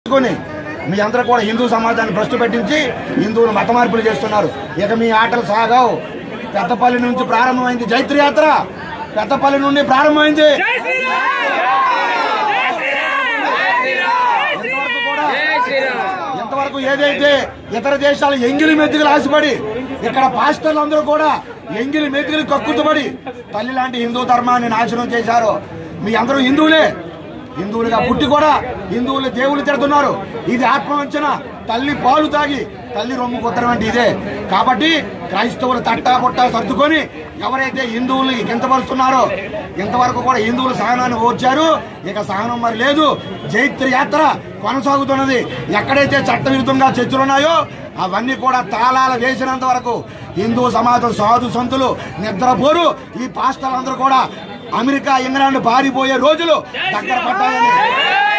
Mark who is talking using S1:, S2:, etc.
S1: తీసుకొని మీ అందరూ కూడా హిందూ సమాజాన్ని భ్రష్టు పెట్టించి హిందువులు మత మార్పులు చేస్తున్నారు ఇక మీ ఆటలు సాగవు పెద్దపల్లి నుంచి ప్రారంభమైంది జైత్ర యాత్ర పెద్దపల్లి నుండి ప్రారంభమైంది ఇంతవరకు కూడా ఇంతవరకు ఏదైతే ఇతర దేశాలు ఎంగిలి మెతుకులు ఆశపడి ఇక్కడ పాస్టర్లు అందరూ కూడా ఎంగిలి మెతుకులు కక్కుతుపడి తల్లి లాంటి హిందూ ధర్మాన్ని నాశనం చేశారు మీ అందరూ హిందువులే హిందువులుగా పుట్టి కూడా హిందువులు దేవుళ్ళు తిడుతున్నారు ఇది ఆత్మవంచన తల్లి పాలు తాగి తల్లి రొమ్ము కుత్తరమంటే ఇదే కాబట్టి క్రైస్తవులు తట్టా పొట్టా సర్దుకొని ఎవరైతే హిందువుల్ని కింతపరుస్తున్నారో ఇంతవరకు కూడా హిందువులు సహనాన్ని ఓర్చారు ఇక సహనం మరి లేదు జైత్ర యాత్ర కొనసాగుతున్నది ఎక్కడైతే చట్టవిరుద్ధంగా చర్చలున్నాయో అవన్నీ కూడా తాళాల వేసినంత వరకు హిందూ సమాజం సాధు సంతులు నిద్రపోరు ఈ పాస్టర్లందరూ కూడా అమెరికా ఇంగ్లాండ్ పారిపోయే రోజులు దగ్గర పట్టాలని